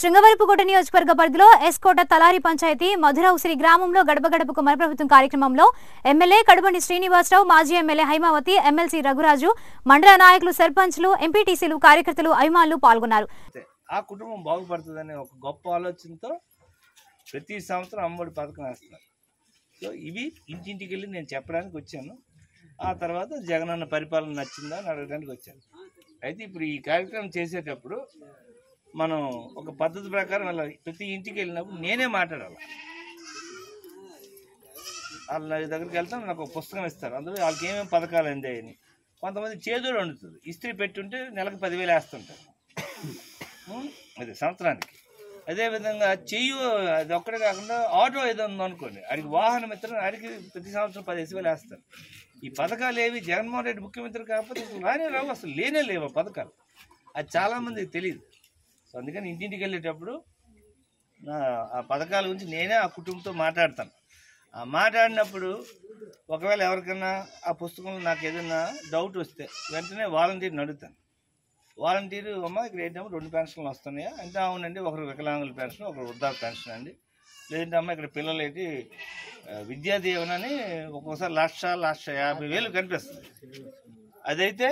శృంగవరపుకోట నియోజకవర్గ పరిధిలో ఎస్కోట తలారి పంచాయతీ మధురౌసిరి గ్రామంలో గడప గడపకు మన ప్రభుత్వం కార్యక్రమంలో ఎమ్మెల్యే కడుబండి శ్రీనివాసరావు మాజీ ఎమ్మెల్యే హైమావతి ఎమ్మెల్సీ రఘురాజు మండల నాయకులు సర్పంచ్లు ఎంపీటీసీలు కార్యకర్తలు అభిమానులు పాల్గొన్నారు అంతే. ఆ కుటుంబం బాగుపడుతుందనే ఒక గొప్ప ఆలోచనతో ప్రతి సంవత్సరం అమ్మఒడి పథకం వేస్తున్నారు సో ఇవి ఇంటింటికి వెళ్ళి నేను చెప్పడానికి వచ్చాను ఆ తర్వాత జగనన్న పరిపాలన నచ్చిందా అని అడగడానికి వచ్చాను అయితే ఇప్పుడు ఈ కార్యక్రమం చేసేటప్పుడు మనం ఒక పద్ధతి ప్రకారం వెళ్ళాలి ప్రతి ఇంటికి వెళ్ళినప్పుడు నేనే మాట్లాడాలి వాళ్ళ దగ్గరికి వెళ్తాం నాకు ఒక పుస్తకం ఇస్తారు అందులో వాళ్ళకి ఏమేమి పథకాలు అందాయని కొంతమంది చేదోడు వండుతుంది ఇస్త్రీ పెట్టుంటే నెలకు పదివేలు వేస్తుంటారు ఉం? అది సంవత్సరానికి అదేవిధంగా చెయ్యి అది ఒక్కడే కాకుండా ఆటో ఏదో ఉందనుకోండి ఆడికి వాహనం ఇస్తారు ఆడికి ప్రతి సంవత్సరం పదిహేను వేలు వేస్తారు ఈ పథకాలు ఏవి జగన్మోహన్ రెడ్డి ముఖ్యమంత్రి కాకపోతే అసలు రానే రావు అసలు లేనే లేవు ఆ పథకాలు అది చాలామందికి తెలియదు సో అందుకని ఇంటింటికి వెళ్ళేటప్పుడు ఆ, ఆ పథకాల గురించి నేనే ఆ కుటుంబంతో మాట్లాడతాను ఆ మాట్లాడినప్పుడు ఒకవేళ ఎవరికైనా ఆ పుస్తకంలో నాకు ఏదైనా డౌట్ వస్తే వెంటనే వాలంటీర్ని అడుగుతాను వాలంటీర్ అమ్మ ఇక్కడ ఏంటమ్మా రెండు పెన్షన్లు వస్తున్నాయా అంటే అవునండి ఒకరు వికలాంగుల పెన్షన్ ఒకరు వృద్ధాప్య పెన్షన్ అండి లేదంటే అమ్మ ఇక్కడ పిల్లలు ఏంటి ఆ, విద్యా దీవెన అని ఒక్కొక్కసారి లక్ష లక్ష యాభై వేలు కనిపిస్తుంది అదైతే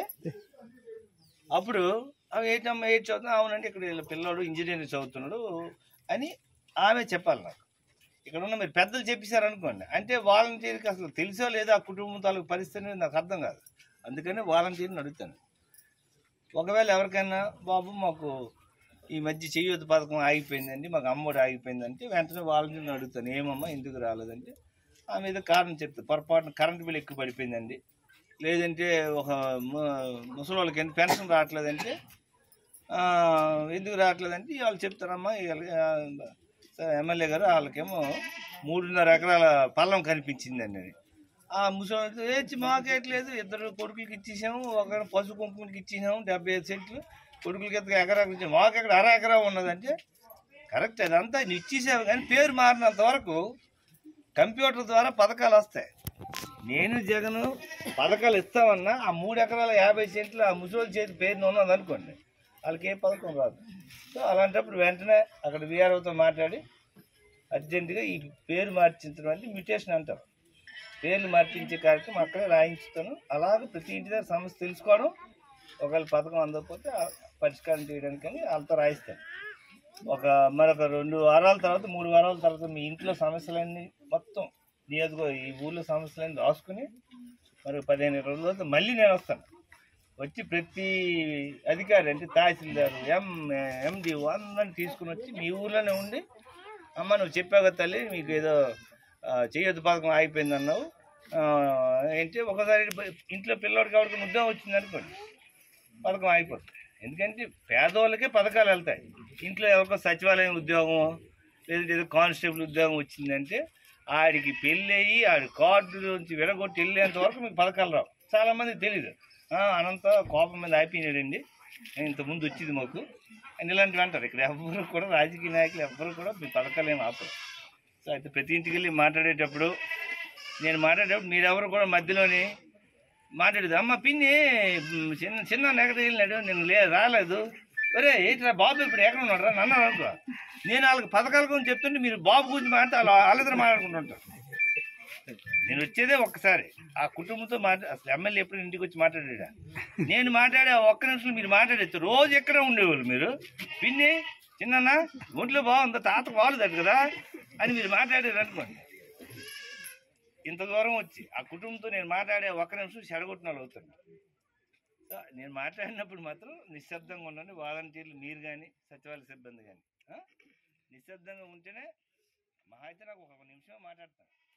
అప్పుడు అవి ఏంటమ్మా ఏంటి చదువుతున్నా అవునండి ఇక్కడ వీళ్ళ పిల్లోడు ఇంజనీరింగ్ చదువుతున్నాడు అని ఆమె చెప్పాలి నాకు ఇక్కడ ఉన్న మీరు పెద్దలు చెప్పేశారు అనుకోండి అంటే వాలంటీర్కి అసలు తెలుసో లేదో ఆ కుటుంబం తాలూకు పరిస్థితి అనేది నాకు అర్థం కాదు అందుకని వాలంటీర్ని అడుగుతాను ఒకవేళ ఎవరికైనా బాబు మాకు ఈ మధ్య చెయ్యొద్దు పథకం ఆగిపోయిందండి మాకు అమ్మఒడి ఆగిపోయిందంటే వెంటనే వాలంటీర్ని అడుగుతాను ఏమమ్మా ఎందుకు రాలేదంటే ఆమె ఏదో కారణం చెప్తుంది పొరపాటున కరెంట్ బిల్ ఎక్కువ పడిపోయిందండి లేదంటే ఒక ము- ముసలి వాళ్ళకి ఎంత పెన్షన్ రావట్లేదంటే ఆ, ఎందుకు రావట్లేదంటే వాళ్ళు చెప్తారమ్మా వీళ్ళకి, ఆ, సరే, ఎమ్మెల్యే గారు వాళ్ళకేమో మూడున్నర ఎకరాల పల్లం కనిపించిందండి అని ఆ ముసలి ఏచి మాకేట్లేదు ఇద్దరు కొడుకులకి ఇచ్చేసాము ఒక పశు కుంకుమకి ఇచ్చేసాము డెబ్బై ఐదు సెంట్లు కొడుకులకి ఇద్దరు ఎకరాకి ఇచ్చాము మాకు ఎక్కడ అర ఎకరా ఉన్నదంటే కరెక్ట్ అదంతా నువ్వు ఇచ్చేసావు కానీ పేరు మారినంత వరకు కంప్యూటర్ ద్వారా పథకాలు వస్తాయి నేను జగను పథకాలు ఇస్తామన్నా ఆ మూడు ఎకరాల యాభై సెంట్లు ఆ ముసలి చేతి పేరున ఉన్నది అనుకోండి వాళ్ళకి ఏ పథకం రాదు సో అలాంటప్పుడు వెంటనే అక్కడ విఆర్ఓతో మాట్లాడి అర్జెంటుగా ఈ పేరు మార్చించడం అంటే మ్యూటేషన్ అంటారు పేర్లు మార్పించే కార్యక్రమం అక్కడే రాయించుతాను అలాగే ప్రతి ఇంటి దగ్గర సమస్య తెలుసుకోవడం ఒకవేళ పథకం అందకపోతే ఆ పరిష్కారం చేయడానికని వాళ్ళతో రాయిస్తాను ఒక మరొక రెండు వారాల తర్వాత మూడు వారాల తర్వాత మీ ఇంట్లో సమస్యలన్నీ మొత్తం నియోజక ఈ ఊళ్ళో సమస్యలన్నీ రాసుకుని మరి పదిహేను ఇరవై రోజుల తర్వాత మళ్ళీ నేను వస్తాను వచ్చి ప్రతి అధికారి అంటే తహసీల్దార్ ఎం ఎండి అందరిని తీసుకుని వచ్చి మీ ఊర్లోనే ఉండి అమ్మ నువ్వు చెప్పావు కదా తల్లి మీకు ఏదో ఆ, చెయ్యొద్దు పథకం ఆగిపోయింది అన్నావు ఆ, ఏంటి ఒకసారి ఇంట్లో పిల్లవాడికి ఎవరికి ఉద్యోగం వచ్చింది అనుకోండి పథకం ఆగిపోతుంది ఎందుకంటే పేదవాళ్ళకే పథకాలు వెళ్తాయి ఇంట్లో ఎవరికో సచివాలయం ఉద్యోగం లేదంటే ఏదో కానిస్టేబుల్ ఉద్యోగం వచ్చిందంటే ఆడికి పెళ్ళి అయ్యి ఆడి కార్డు నుంచి విడగొట్టి వెళ్ళేంత వరకు మీకు పథకాలు రావు చాలామంది తెలియదు "ఆ, అనంత కోపం మీద అయిపోయినాడండి ఇంతకుముందు వచ్చింది మాకు అని ఇలాంటివి అంటారు ఇక్కడ ఎవ్వరు కూడా రాజకీయ నాయకులు ఎవ్వరు కూడా మీ పథకాలు ఏమి ఆపరు సో అయితే ప్రతి ఇంటికి వెళ్ళి మాట్లాడేటప్పుడు నేను మాట్లాడేటప్పుడు మీరెవరు కూడా మధ్యలోని మాట్లాడేది అమ్మ పిన్ని మ్, చిన్న చిన్న ఎక్కడ వెళ్ళినాడు నేను లే రాలేదు ఒరే ఏంటిరా బాబు ఇప్పుడు ఎక్కడ ఉన్నాడు రా నన్ను అనుకో నేను వాళ్ళకి పథకాల గురించి చెప్తుంటే మీరు బాబు గురించి మాట్లాడితే వాళ్ళు వాళ్ళిద్దరు మాట్లాడుకుంటుంటారు నేను వచ్చేదే ఒక్కసారి ఆ కుటుంబంతో మాట్లా అసలు ఎమ్మెల్యే ఎప్పుడు ఇంటికి వచ్చి మాట్లాడాడా నేను మాట్లాడే ఆ ఒక్క నిమిషం మీరు మాట్లాడేది రోజు ఎక్కడ ఉండేవాళ్ళు మీరు పిన్ని చిన్న ఒంట్లో బాగుందా తాత బాగుందట కదా అని మీరు మాట్లాడారు అనుకోండి ఇంత దూరం వచ్చి ఆ కుటుంబంతో నేను మాట్లాడే ఒక్క నిమిషం చెడగొట్టిన వాళ్ళు అవుతాను సో నేను మాట్లాడినప్పుడు మాత్రం నిశ్శబ్దంగా ఉండండి వాలంటీర్లు మీరు కానీ సచివాలయ సిబ్బంది కానీ నిశ్శబ్దంగా ఉంటేనే మహా అయితే నాకు ఒక నిమిషం మాట్లాడతాను